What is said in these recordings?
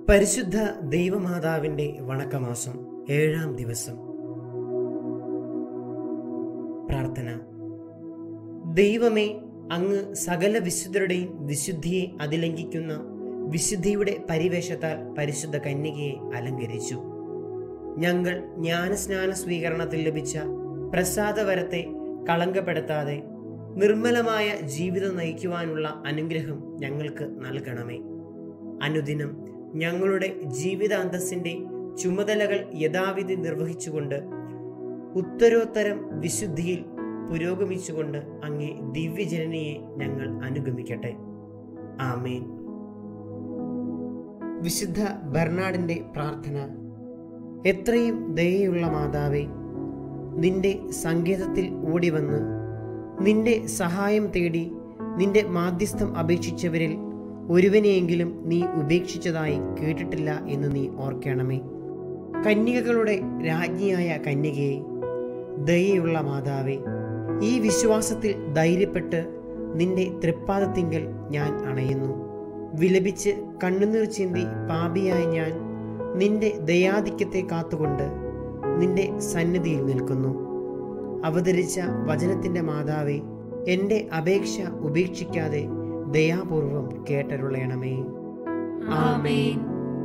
പരിശുദ്ധ ദൈവമാതാവിന്റെ വണക്കമാസം ഏഴാം ദിവസം പ്രാർത്ഥന ദൈവമേ അങ്ങ് സകല വിശുദ്ധരുടെയും വിശുദ്ധിയെ അതിലംഘിക്കുന്ന വിശുദ്ധിയുടെ പരിവേഷത്താൽ പരിശുദ്ധ കന്യകയെ അലങ്കരിച്ചു ഞങ്ങൾ ജ്ഞാനസ്നാന സ്വീകരണത്തിൽ ലഭിച്ച പ്രസാദവരത്തെ കളങ്കപ്പെടുത്താതെ നിർമ്മലമായ ജീവിതം നയിക്കുവാനുള്ള അനുഗ്രഹം ഞങ്ങൾക്ക് നൽകണമേ അനുദിനം ഞങ്ങളുടെ ജീവിതാന്തസ്സിൻ്റെ ചുമതലകൾ യഥാവിധി നിർവഹിച്ചുകൊണ്ട് ഉത്തരോത്തരം വിശുദ്ധിയിൽ പുരോഗമിച്ചുകൊണ്ട് അങ്ങേ ദിവ്യജനനിയെ ഞങ്ങൾ അനുഗമിക്കട്ടെ ആമേൻ വിശുദ്ധ ബർണാഡിന്റെ പ്രാർത്ഥന എത്രയും ദയയുള്ള മാതാവേ നിന്റെ സങ്കേതത്തിൽ ഓടിവന്ന് നിന്റെ സഹായം തേടി നിന്റെ മാധ്യസ്ഥം അപേക്ഷിച്ചവരിൽ ഒരുവനെയെങ്കിലും നീ ഉപേക്ഷിച്ചതായി കേട്ടിട്ടില്ല എന്ന് നീ ഓർക്കണമേ കന്യകകളുടെ രാജ്ഞിയായ കന്യകയെ ദയയുള്ള മാതാവേ ഈ വിശ്വാസത്തിൽ ധൈര്യപ്പെട്ട് നിന്റെ തൃപ്പാദത്തിങ്കൽ ഞാൻ അണയുന്നു വിലപിച്ച് കണ്ണുനീർ ചിന്തി പാപിയായ ഞാൻ നിന്റെ ദയാധിക്യത്തെ കാത്തുകൊണ്ട് നിന്റെ സന്നിധിയിൽ നിൽക്കുന്നു അവതരിച്ച വചനത്തിന്റെ മാതാവേ എൻ്റെ അപേക്ഷ ഉപേക്ഷിക്കാതെ ദയാപൂർവം കേട്ടരുളയണമേ ആമേൻ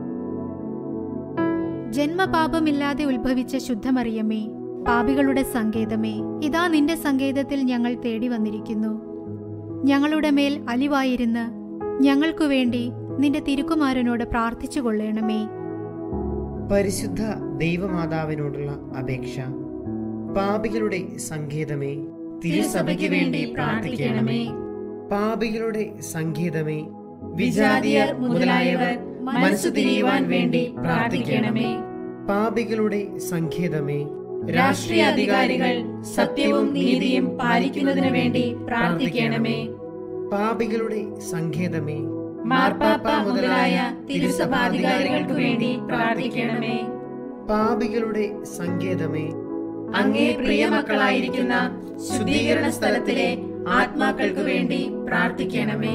ജന്മപാപമില്ലാതെ ഉത്ഭവിച്ച ശുദ്ധമറിയമേ പാപികളുടെ സങ്കേതമേ ഇതാ നിന്റെ സങ്കേതത്തിൽ ഞങ്ങൾ തേടി വന്നിരിക്കുന്നു ഞങ്ങളുടെ മേൽ അലിവായിരുന്ന് ഞങ്ങൾക്കു വേണ്ടി നിന്റെ തിരുക്കുമാരനോട് പ്രാർത്ഥിച്ചു കൊള്ളണമേ പരിശുദ്ധ ദൈവമാതാവിനോടുള്ള അപേക്ഷ പാപികളുടെ സങ്കേതമേ തിരുസഭയ്ക്ക് വേണ്ടി പ്രാർത്ഥിക്കണമേ പാപികളുടെ സങ്കേതമേ വിജാതിയർ മുതലായവർ മനസ്സു തിരിയുവാൻ വേണ്ടി പ്രാർത്ഥിക്കണമേ പാപികളുടെ സങ്കേതമേ രാഷ്ട്രീയ അധികാരികൾ സത്യവും നീതിയും പാലിക്കുന്നതിനു വേണ്ടി പ്രാർത്ഥിക്കണമേ പാപികളുടെ സങ്കേതമേ മാർപ്പാപ്പ മുതലായ തിരുസഭാധികാരികൾക്ക് വേണ്ടി പ്രാർത്ഥിക്കണമേ പാപികളുടെ സങ്കേതമേ അങ്ങേ പ്രിയമക്കളായിരിക്കുന്ന ശുദ്ധീകരണ സ്ഥലത്തിലെ ആത്മാക്കൾക്ക് വേണ്ടി പ്രാർത്ഥിക്കണമേ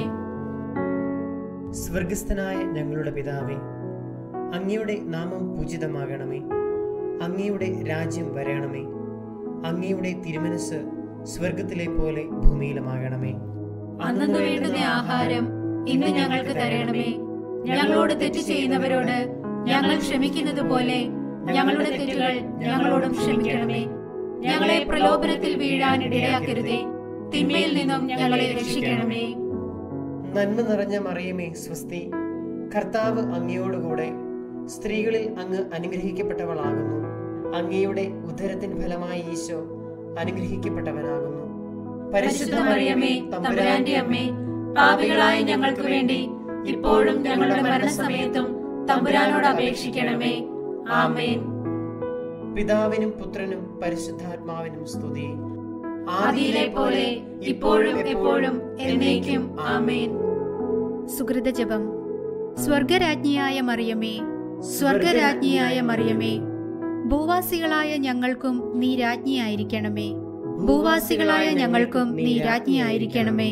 സ്വർഗസ്ഥനായ ഞങ്ങളുടെ പിതാവേ അങ്ങയുടെ നാമം പൂജിതമാകണമേ അങ്ങയുടെ രാജ്യം വരണമേ അങ്ങയുടെ തിരുമനസ് സ്വർഗത്തിലെ പോലെ ഭൂമിയിലുമാകണമേ അന്നു വേണ്ടുന്ന ആഹാരം ഇന്ന് ഞങ്ങൾക്ക് തരണമേ ഞങ്ങളോട് തെറ്റ് ചെയ്യുന്നവരോട് ഞങ്ങൾ ക്ഷമിക്കുന്നത് പോലെ ഞങ്ങളുടെ തെറ്റുകൾ ഞങ്ങളോടും ക്ഷമിക്കണമേ ഞങ്ങളെ പ്രലോഭനത്തിൽ വീഴാൻ ഇടയാക്കരുതേ തിന്മയിൽ നിന്നും ഞങ്ങളെ രക്ഷിക്കണമേ നന്മ നിറഞ്ഞ മറിയമേ സ്വസ്തി കർത്താവ് അങ്ങയോടുകൂടെ സ്ത്രീകളിൽ അങ്ങ് അനുഗ്രഹിക്കപ്പെട്ടവളാകുന്നു അങ്ങയുടെ ഉദരത്തിൻ ഫലമായി ഈശോ അനുഗ്രഹിക്കപ്പെട്ടവനാകുന്നു പരിശുദ്ധ മറിയമേ തമ്പുരാന്റെ അമ്മേ പാപികളായ ഞങ്ങൾക്ക് വേണ്ടി ഇപ്പോഴും ഞങ്ങളുടെ മരണസമയത്തും തമ്പുരാനോട് അപേക്ഷിക്കണമേ ആമേൻ പിതാവിനും പുത്രനും പരിശുദ്ധാത്മാവിനും സ്തുതി ആദിയിലെ പോലെ ഇപ്പോഴും എപ്പോഴും എന്നേക്കും ആമേൻ സുഹൃത ജപം സ്വർഗരാജ്ഞിയായ മറിയമേ സ്വർഗരാജ്ഞിയായ മറിയമേ ഭൂവാസികളായ ഞങ്ങൾക്കും നീ രാജ്ഞിയായിരിക്കണമേ ഭൂവാസികളായ ഞങ്ങൾക്കും നീ രാജ്ഞിയായിരിക്കണമേ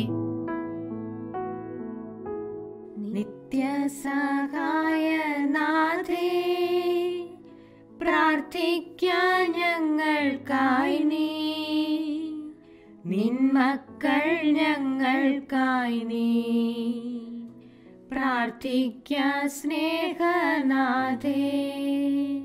നിത്യസഹായനാഥേ പ്രാർത്ഥിക്കാൻ ഞങ്ങൾക്കായി നീ നിന്മക്കൾ ഞങ്ങൾക്കായി നീ പ്രാർത്ഥിക്ക സ്നേഹനാഥേ